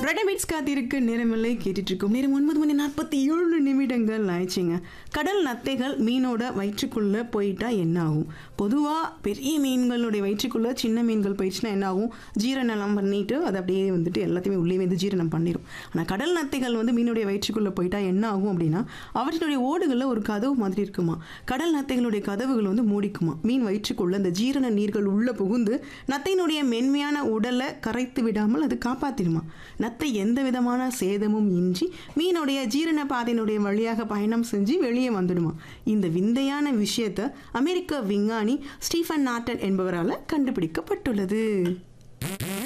ரெடமிட்ஸ் காத்திருக்கு நேரமில்லை கேட்டுட்டு இருக்கோம் நேரம் ஒன்பது மணி நாற்பத்தி ஏழு நிமிடங்கள் ஆயிடுச்சுங்க கடல் நத்தைகள் மீனோட வயிற்றுக்குள்ள போயிட்டா என்ன ஆகும் பொதுவாக பெரிய மீன்களுடைய வயிற்றுக்குள்ள சின்ன மீன்கள் போயிடுச்சுன்னா என்ன ஆகும் ஜீரணம் பண்ணிட்டு அது அப்படியே வந்துட்டு எல்லாத்தையுமே உள்ளே வந்து ஜீரணம் பண்ணிடும் ஆனால் கடல் நத்தைகள் வந்து மீனுடைய வயிற்றுக்குள்ள போயிட்டா என்ன ஆகும் அப்படின்னா அவற்றினுடைய ஓடுகளில் ஒரு கதவு மாதிரி இருக்குமா கடல் நத்தைகளுடைய கதவுகள் வந்து மூடிக்குமா மீன் வயிற்றுக்குள்ள அந்த ஜீரண நீர்கள் உள்ள புகுந்து நத்தையினுடைய மென்மையான உடலை கரைத்து விடாமல் அது காப்பாத்திடுமா நத்தை எந்த விதமான சேதமும் இன்றி மீனுடைய ஜீரண பாதையினுடைய வழியாக பயணம் செஞ்சு வெளியே வந்துடுமா இந்த விந்தையான விஷயத்தை அமெரிக்க விஞ்ஞானி ஸ்டீஃபன் நாட்டன் என்பவரால் கண்டுபிடிக்கப்பட்டுள்ளது